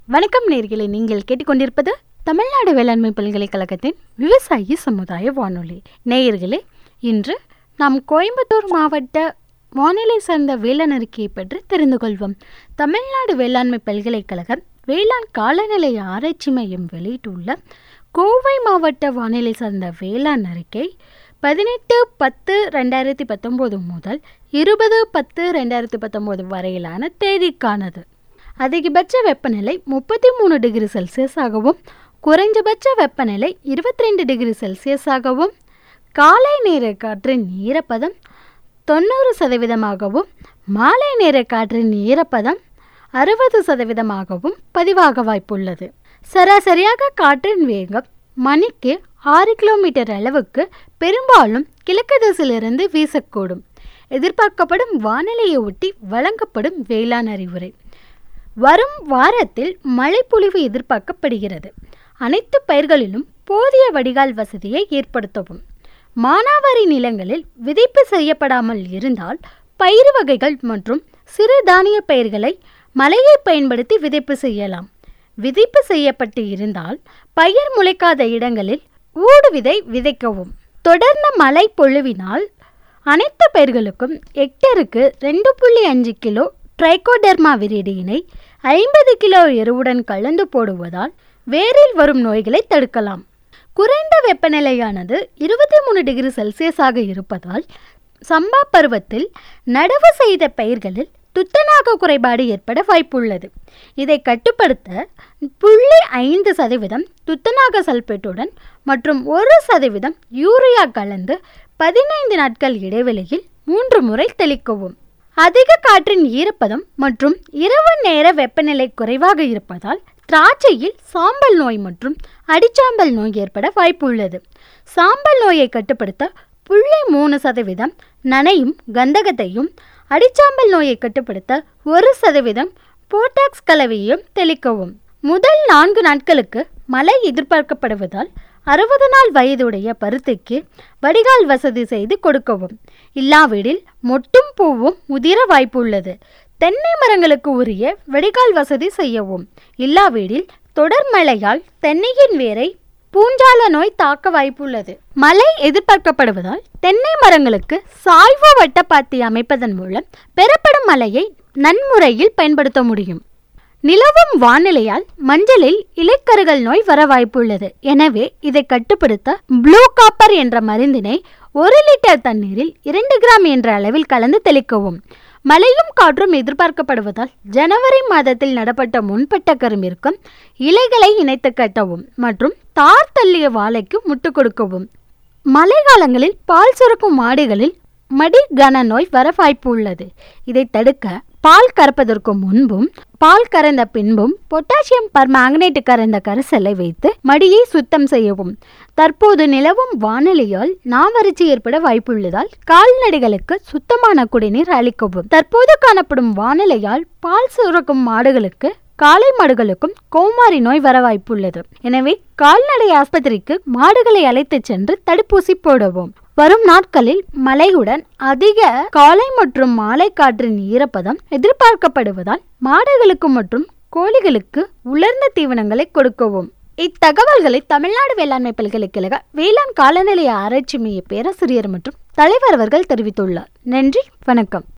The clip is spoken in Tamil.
வணக்கம் நேர்களை நீங்கள் கேட்டுக்கொண்டிருப்பது தமிழ்நாடு வேளாண்மை பல்கலைக்கழகத்தின் விவசாயி சமுதாய வானொலி நேயர்களே இன்று நாம் கோயம்புத்தூர் மாவட்ட வானிலை சார்ந்த வேளாண் அறிக்கையை பற்றி தெரிந்து கொள்வோம் தமிழ்நாடு வேளாண்மை பல்கலைக்கழகம் வேளாண் காலநிலை ஆராய்ச்சி மையம் வெளியிட்டுள்ள கோவை மாவட்ட வானிலை சார்ந்த வேளாண் அறிக்கை பதினெட்டு பத்து ரெண்டாயிரத்தி பத்தொம்போது முதல் இருபது பத்து ரெண்டாயிரத்தி பத்தொம்போது வரையிலான தேதிக்கானது அதிகபட்ச வெப்பநிலை முப்பத்தி மூணு டிகிரி செல்சியஸாகவும் குறைந்தபட்ச வெப்பநிலை இருபத்தி ரெண்டு டிகிரி செல்சியஸாகவும் காலை நேர காற்றின் ஈரப்பதம் தொண்ணூறு சதவீதமாகவும் மாலை நேர காற்றின் ஈரப்பதம் அறுபது சதவீதமாகவும் பதிவாக வாய்ப்புள்ளது சராசரியாக காற்றின் வேகம் மணிக்கு ஆறு கிலோமீட்டர் அளவுக்கு பெரும்பாலும் கிழக்கு திசையிலிருந்து வீசக்கூடும் எதிர்பார்க்கப்படும் வானிலையை ஒட்டி வழங்கப்படும் வேளாண் அறிவுரை வரும் வாரத்தில் மழைப்பொழிவு எதிர்பார்க்கப்படுகிறது அனைத்து பயிர்களிலும் போதிய வடிகால் வசதியை ஏற்படுத்தவும் மானாவாரி நிலங்களில் விதைப்பு செய்யப்படாமல் இருந்தால் பயிர் வகைகள் மற்றும் சிறு தானிய பயிர்களை மழையை பயன்படுத்தி விதைப்பு செய்யலாம் விதைப்பு செய்யப்பட்டு இருந்தால் பயிர் முளைக்காத இடங்களில் ஊடு விதை விதைக்கவும் தொடர்ந்த மழை பொழிவினால் அனைத்து பயிர்களுக்கும் ஹெக்டருக்கு ரெண்டு புள்ளி அஞ்சு கிலோ ட்ரைகோடெர்மா விரிடியினை ஐம்பது கிலோ எருவுடன் கலந்து போடுவதால் வேரில் வரும் நோய்களை தடுக்கலாம் குறைந்த வெப்பநிலையானது இருபத்தி மூணு டிகிரி செல்சியஸாக இருப்பதால் சம்பா பருவத்தில் நடவு செய்த பயிர்களில் துத்தநாக குறைபாடு ஏற்பட வாய்ப்புள்ளது இதை கட்டுப்படுத்த புள்ளி ஐந்து சதவீதம் துத்தநாக சல்பேட்டுடன் மற்றும் ஒரு சதவீதம் யூரியா கலந்து பதினைந்து நாட்கள் இடைவெளியில் மூன்று முறை தெளிக்கவும் அதிக காற்றின் ஈரப்பதம் மற்றும் இரவு நேர வெப்பநிலை குறைவாக இருப்பதால் திராட்சையில் சாம்பல் நோய் மற்றும் அடிச்சாம்பல் நோய் ஏற்பட வாய்ப்புள்ளது சாம்பல் நோயை கட்டுப்படுத்த புள்ளி மூணு சதவீதம் நனையும் கந்தகத்தையும் அடிச்சாம்பல் நோயை கட்டுப்படுத்த ஒரு சதவீதம் போட்டாக்ஸ் கலவையும் தெளிக்கவும் முதல் நான்கு நாட்களுக்கு மழை எதிர்பார்க்கப்படுவதால் அறுபது நாள் வயதுடைய பருத்திக்கு வடிகால் வசதி செய்து கொடுக்கவும் இல்லாவிடில் மொட்டும் பூவும் உதிர வாய்ப்புள்ளது தென்னை மரங்களுக்கு உரிய வடிகால் வசதி செய்யவும் இல்லாவிடில் தொடர் மழையால் தென்னையின் வேரை பூஞ்சால நோய் தாக்க வாய்ப்புள்ளது மழை எதிர்பார்க்கப்படுவதால் தென்னை மரங்களுக்கு சாய்வு வட்டப்பாத்தி அமைப்பதன் மூலம் பெறப்படும் மழையை நன்முறையில் பயன்படுத்த முடியும் நிலவும் வானிலையால் மஞ்சளில் இலைக்கருகள் நோய் வர வாய்ப்புள்ளது எனவே இதை கட்டுப்படுத்த ப்ளூ காப்பர் என்ற மருந்தினை ஒரு லிட்டர் தண்ணீரில் இரண்டு கிராம் என்ற அளவில் கலந்து தெளிக்கவும் மழையும் காற்றும் எதிர்பார்க்கப்படுவதால் ஜனவரி மாதத்தில் நடப்பட்ட முன்பட்ட கரும்பிற்கும் இலைகளை இணைத்து கட்டவும் மற்றும் தார் தள்ளிய வாழைக்கு முட்டு கொடுக்கவும் மழை காலங்களில் பால் சுரக்கும் மாடுகளில் மடி கன நோய் வர வாய்ப்பு உள்ளது இதை தடுக்க பால் கறப்பதற்கு முன்பும் பால் கறந்த பின்பும் பொட்டாசியம் பர்மாங்கனேட் கறந்த கரைசலை வைத்து மடியை சுத்தம் செய்யவும் தற்போது நிலவும் வானிலையால் நாவறட்சி ஏற்பட வாய்ப்புள்ளதால் கால்நடைகளுக்கு சுத்தமான குடிநீர் அளிக்கவும் தற்போது காணப்படும் வானிலையால் பால் சுரக்கும் மாடுகளுக்கு காளை மாடுகளுக்கும் கோமாரி நோய் வர வாய்ப்புள்ளது எனவே கால்நடை ஆஸ்பத்திரிக்கு மாடுகளை அழைத்துச் சென்று தடுப்பூசி போடவும் வரும் நாட்களில் மழையுடன் அதிக காலை மற்றும் மாலை காற்றின் ஈரப்பதம் எதிர்பார்க்கப்படுவதால் மாடுகளுக்கு மற்றும் கோழிகளுக்கு உலர்ந்த தீவனங்களை கொடுக்கவும் இத்தகவல்களை தமிழ்நாடு வேளாண்மை பல்கலைக்கழக வேளாண் காலநிலை ஆராய்ச்சி மைய பேராசிரியர் மற்றும் தலைவர் அவர்கள் தெரிவித்துள்ளார் நன்றி வணக்கம்